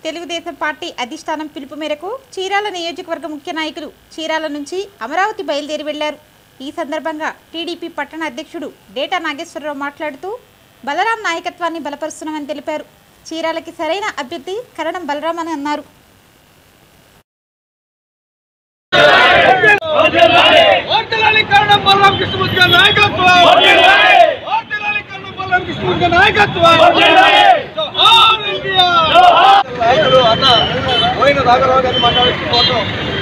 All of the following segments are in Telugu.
తెలుగుదేశం పార్టీ అధిష్టానం పిలుపు మేరకు చీరాల నియోజకవర్గ ముఖ్య నాయకులు చీరాల నుంచి అమరావతి బయలుదేరి వెళ్లారు ఈ సందర్భంగా టీడీపీ పట్టణ అధ్యక్షుడు డేటా నాగేశ్వరరావు మాట్లాడుతూ బలరాం నాయకత్వాన్ని బలపరుస్తున్నామని తెలిపారు చీరాలకి సరైన అభ్యర్థి కరణం బలరాం అని అన్నారు ఓటలాలి కరణం బలరాం కృష్ణమూర్తి గారి నాయకత్వం ఓటలాలి కరణం బలరాం కృష్ణమూర్తి గారి నాయకత్వం జోహార్ ఇండియా నాయకులు అన్న పోయిన రాఘరావు గారిని మాట్లాడుతూ ఫోటో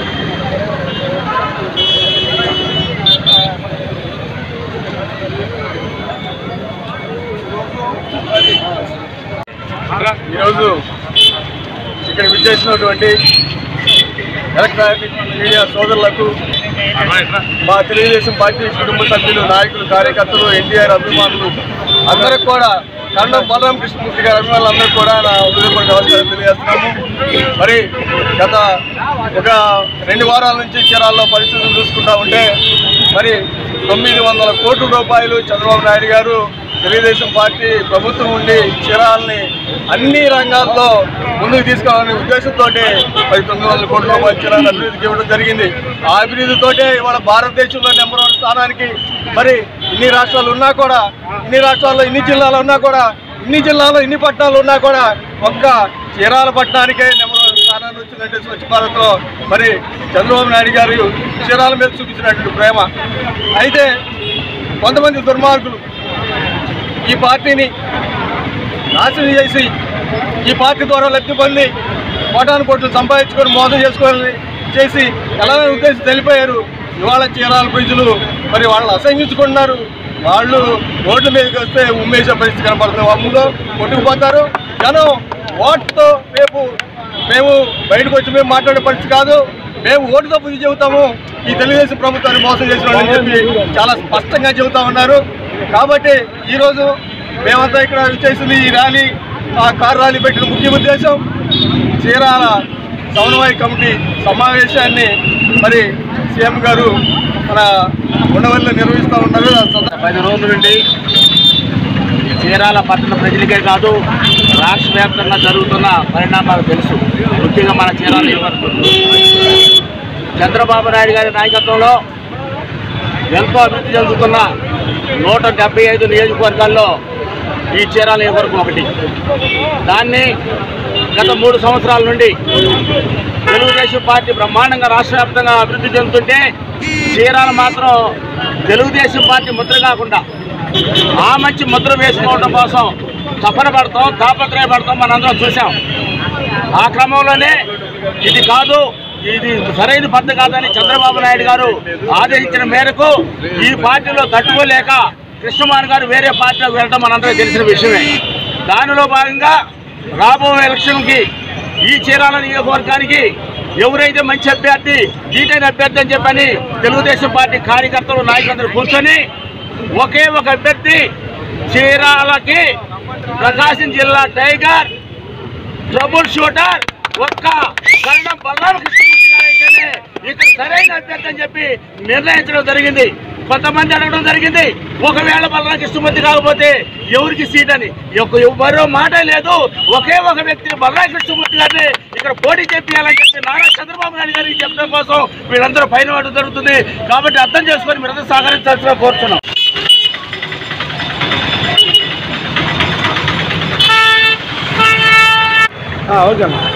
ఈరోజు ఇక్కడ విచ్చేసినటువంటి ఎలక్ట్రానిక్ మీడియా సోదరులకు మా తెలుగుదేశం పార్టీ కుటుంబ సభ్యులు నాయకులు కార్యకర్తలు ఎన్టీఆర్ అభిమానులు అందరికి కూడా కన్నం బలరాం కృష్ణమూర్తి గారి అభిమానులు అందరూ కూడా నా హృదయపూర్వక నమస్కారం తెలియజేస్తున్నాము మరి గత ఒక రెండు వారాల నుంచి చీరాల్లో పరిస్థితులు చూసుకుంటా ఉంటే మరి తొమ్మిది వందల కోట్ల రూపాయలు చంద్రబాబు నాయుడు గారు తెలుగుదేశం పార్టీ ప్రభుత్వం ఉండి చీరాలని అన్ని రంగాల్లో ముందుకు తీసుకోవాలనే ఉద్దేశంతో మరి తొమ్మిది వందల కోట్ల రూపాయలు చీరాలను అభివృద్ధికి ఇవ్వడం జరిగింది ఆ అభివృద్ధితోటే ఇవాళ భారతదేశంలో నెంబర్ వన్ స్థానానికి మరి ఇన్ని రాష్ట్రాలు ఉన్నా కూడా ఇన్ని రాష్ట్రాల్లో ఇన్ని జిల్లాలు ఉన్నా కూడా ఇన్ని జిల్లాలో ఇన్ని పట్టణాలు ఉన్నా కూడా ఒక్క చీరాల పట్టణానికే నెంబర్ వన్ స్థానాన్ని వచ్చిందంటే స్వచ్ఛ భారత్లో మరి చంద్రబాబు నాయుడు గారు చీరాల మీద చూపించినటువంటి ప్రేమ అయితే కొంతమంది దుర్మార్గులు ఈ పార్టీని నాశనం చేసి ఈ పార్టీ ద్వారా లబ్ధి పొంది కోటాను కోట్లు సంపాదించుకొని మోసం చేసుకోవాలని చేసి ఎలా ఉద్దేశం తెలిపారు ఇవాళ చీరాల ప్రజలు మరి వాళ్ళని అసహించుకుంటున్నారు వాళ్ళు రోడ్ల మీదకి వస్తే ఉమ్మేసే పరిస్థితి కనపడుతుంది అమ్ములో కొట్టుకుపోతారు జనం ఓటుతో రేపు మేము బయటకు వచ్చి మేము మాట్లాడే పరిస్థితి కాదు మేము ఓటుతో బుద్ధి చెబుతాము ఈ తెలుగుదేశం ప్రభుత్వాన్ని మోసం చేసిన వాళ్ళని చెప్పి చాలా స్పష్టంగా చెబుతా ఉన్నారు కాబట్టి ఈరోజు మేమంతా ఇక్కడ చేసింది ఈ ర్యాలీ ఆ కార్ ర్యాలీ పెట్టిన ముఖ్య ఉద్దేశం చీరాల సమన్వయ కమిటీ సమావేశాన్ని మరి సీఎం గారు మన ఉండవల్లిలో నిర్వహిస్తూ ఉన్నారు ఆ సంద- పది రోజుల నుండి ఈ చీరాల పట్టణ ప్రజలకే కాదు రాష్ట్ర వ్యాప్తంగా జరుగుతున్న పరిణామాలు తెలుసు ముఖ్యంగా మన చీరాల యువకులు చంద్రబాబు నాయుడు గారి నాయకత్వంలో ఎంతో అభివృద్ధి చెందుతున్న నూట డెబ్బై ఐదు నియోజకవర్గాల్లో ఈ చీరాల నియోజకవర్గం ఒకటి దాన్ని గత మూడు సంవత్సరాల నుండి తెలుగుదేశం పార్టీ బ్రహ్మాండంగా రాష్ట్ర వ్యాప్తంగా అభివృద్ధి చెందుతుంటే చీరాల మాత్రం తెలుగుదేశం పార్టీ ముద్ర కాకుండా ఆ మంచి ముద్ర వేసుకోవడం కోసం తపన పడతాం తాపత్రయపడతాం మనందరం చూసాం ఆ క్రమంలోనే ఇది కాదు ఇది సరైన పద్ధతి కాదని చంద్రబాబు నాయుడు గారు ఆదేశించిన మేరకు ఈ పార్టీలో తట్టుకోలేక కృష్ణమాన్ గారు వేరే పార్టీలోకి వెళ్ళడం మనందరికీ తెలిసిన విషయమే దానిలో భాగంగా రాబోయే ఎలక్షన్కి ఈ చీరాల నియోజకవర్గానికి ఎవరైతే మంచి అభ్యర్థి జీటైన అభ్యర్థి అని చెప్పని తెలుగుదేశం పార్టీ కార్యకర్తలు నాయకులందరూ కూర్చొని ఒకే ఒక అభ్యర్థి చీరాలకి ప్రకాశం జిల్లా టైగర్ ట్రబుల్ షూటర్ ఒక్క కరణం బలరామ కృష్ణమూర్తి గారు అయితేనే ఇక్కడ సరైన అభ్యర్థి అని చెప్పి నిర్ణయించడం జరిగింది కొంతమంది అడగడం జరిగింది ఒకవేళ బలరామ కృష్ణమూర్తి కాకపోతే ఎవరికి సీట్ అని ఒక మరో మాట లేదు ఒకే ఒక వ్యక్తిని బలరామ కృష్ణమూర్తి గారిని ఇక్కడ పోటీ చేపించాలని చెప్పి నారా చంద్రబాబు నాయుడు గారికి చెప్పడం కోసం వీళ్ళందరూ పైన పడడం జరుగుతుంది కాబట్టి అర్థం చేసుకొని మీరందరూ సహకరించాల్సిన కోరుతున్నాం ఓకే అమ్మా